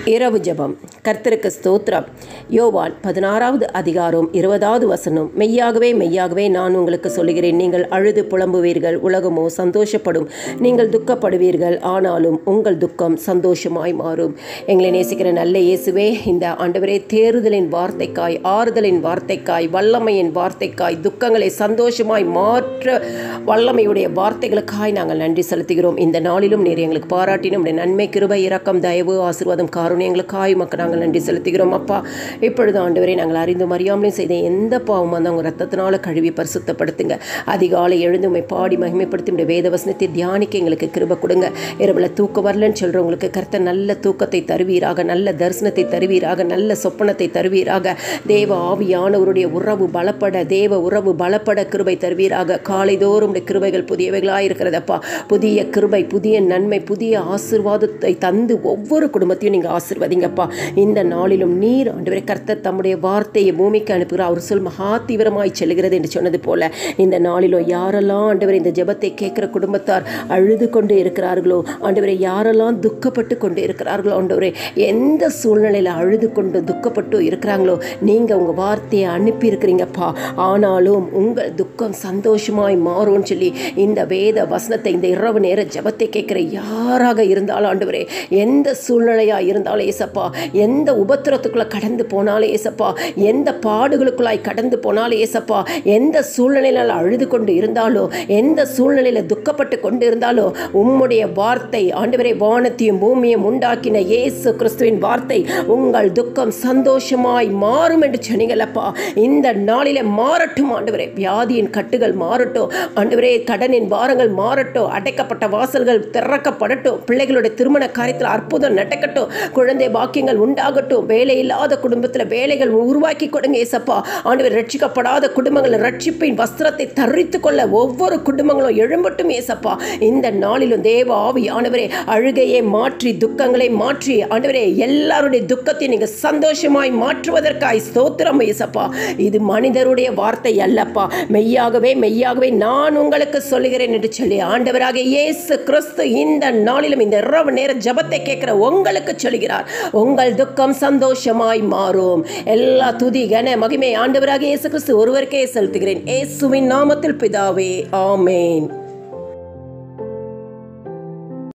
இரவு ஜெபம் கர்த்தருக்கு ஸ்தோத்திரம் யோவான் பதினாறாவது அதிகாரம் இருபதாவது வசனம் மெய்யாகவே மெய்யாகவே நான் உங்களுக்கு சொல்லுகிறேன் நீங்கள் அழுது புலம்புவீர்கள் உலகமோ சந்தோஷப்படும் நீங்கள் துக்கப்படுவீர்கள் ஆனாலும் உங்கள் துக்கம் சந்தோஷமாய் மாறும் எங்களை நேசிக்கிற நல்ல இயேசுவே இந்த ஆண்டவரே தேறுதலின் வார்த்தைக்காய் ஆறுதலின் வார்த்தைக்காய் வல்லமையின் வார்த்தைக்காய் துக்கங்களை சந்தோஷமாய் மாற்ற வல்லமையுடைய வார்த்தைகளுக்காய் நாங்கள் நன்றி செலுத்துகிறோம் இந்த நாளிலும் நீர் எங்களுக்கு பாராட்டினும் உடைய நன்மை கிருபை இரக்கம் தயவு ஆசீர்வாதம் காருண்யங்களுக்காய் மக்கள் நாங்கள் நன்றி செலுத்துகிறோம் அப்பா இப்பொழுது ஆண்டவரை நாங்கள் அறிந்தும் அறியாமலையும் செய்த எந்த பாவம் வந்து அவங்க ரத்தத்தினால கழுவி பரிசுத்தப்படுத்துங்க அதிகாலை எழுந்து உண்மை பாடி மகிமைப்படுத்தி உடைய வேத வசனத்தை தியானிக்க எங்களுக்கு கிருபை கொடுங்க இரவில் தூக்கம் வரலன்னு சொல்கிறவங்களுக்கு கருத்த நல்ல தூக்கத்தை தருவீராக நல்ல தரிசனத்தை தருவீராக நல்ல சொப்பனத்தை தருவீராக தேவ ஆவியானவருடைய உறவு பலப்பட தேவ உறவு பலப்பட கிருபை தருவீராக காலைதோறும் உடைய கிருபைகள் புதியவைகளாக இருக்கிறதப்பா புதிய கிருபை புதிய நன்மை புதிய ஆசிர்வாதத்தை தந்து ஒவ்வொரு குடும்பத்தையும் நீங்கள் ஆசிர்வதிங்கப்பா இந்த நாளிலும் நீர் ஆண்டவரை கர்த்தர் தம்முடைய வார்த்தையை பூமிக்கு அனுப்புகிறார் அவர் சொல் மகா தீவிரமாய் செல்கிறது என்று சொன்னது போல இந்த நாளிலும் யாரெல்லாம் ஆண்டவர் இந்த ஜெபத்தை கேட்குற குடும்பத்தார் அழுது கொண்டு இருக்கிறார்களோ ஆண்டவரை யாரெல்லாம் துக்கப்பட்டு கொண்டு இருக்கிறார்களோ ஆண்டவரே எந்த சூழ்நிலையில் அழுது கொண்டு துக்கப்பட்டு இருக்கிறாங்களோ நீங்கள் உங்கள் வார்த்தையை அனுப்பி இருக்கிறீங்கப்பா ஆனாலும் உங்கள் துக்கம் சந்தோஷமாய் மாறும்னு சொல்லி இந்த வேத வசனத்தை இந்த இரவு நேர ஜெபத்தை கேட்குற யாராக இருந்தாலும் ஆண்டவரே எந்த சூழ்நிலையாக இருந்தாலும் ஏசப்பா எந்த உபத்திரத்துக்குள்ளே கடந்து போனாலும் ஏசப்பா எந்த பாடுகளுக்குள்ளாய் கடந்து போனாலும் ஏசப்பா எந்த சூழ்நிலையில் அழுது கொண்டு இருந்தாலோ எந்த சூழ்நிலையில் துக்கப்பட்டு கொண்டு இருந்தாலோ உம்முடைய வார்த்தை ஆண்டவரே வானத்தையும் பூமியும் உண்டாக்கின இயேசு கிறிஸ்துவின் வார்த்தை உங்கள் துக்கம் சந்தோஷமாய் மாறும் என்று சொன்னீங்களப்பா இந்த நாளிலே மாறட்டும் ஆண்டவரே வியாதியின் கட்டுகள் மாறட்டும் ஆண்டவரே கடனின் வாரங்கள் மாறட்டும் அடைக்கப்பட்ட வாசல்கள் திறக்கப்படட்டும் பிள்ளைகளுடைய திருமண காரியத்தில் அற்புதம் நடக்கட்டும் குழந்தை பாக்கியங்கள் உண்டாகட்டும் வேலை இல்லாத குடும்பத்தில் வேலைகள் உருவாக்கி கொடுங்க ஏசப்பா ஆண்டவர் ரட்சிக்கப்படாத குடும்பங்கள் ரட்சிப்பின் வஸ்திரத்தை தரித்து கொள்ள ஒவ்வொரு குடும்பங்களும் எழும்பட்டும் ஏசப்பா இந்த நாளிலும் தேவ ஆவியானவரே அழுகையை மாற்றி துக்கங்களை மாற்றி ஆண்டவரே எல்லாருடைய துக்கத்தை நீங்கள் சந்தோஷமாய் மாற்றுவதற்காய் ஸ்தோத்திரம் ஏசப்பா இது மனிதருடைய வார்த்தை அல்லப்பா மெய்யாகவே மெய்யாகவே நான் உங்களுக்கு சொல்லுகிறேன் என்று சொல்லி ஆண்டவராக இயேசு கிறிஸ்து இந்த நாளிலும் இந்த இரவு நேர ஜபத்தை கேட்கிற உங்களுக்கு சொல்கிறார் உங்கள் துக்கம் சந்தோஷமாய் மாறும் எல்லா துதி கன மகிமை ஆண்டவராக இயேசு கிறிஸ்து ஒருவருக்கே செலுத்துகிறேன் இயேசுவின் நாமத்தில் பிதாவே ஆமேன்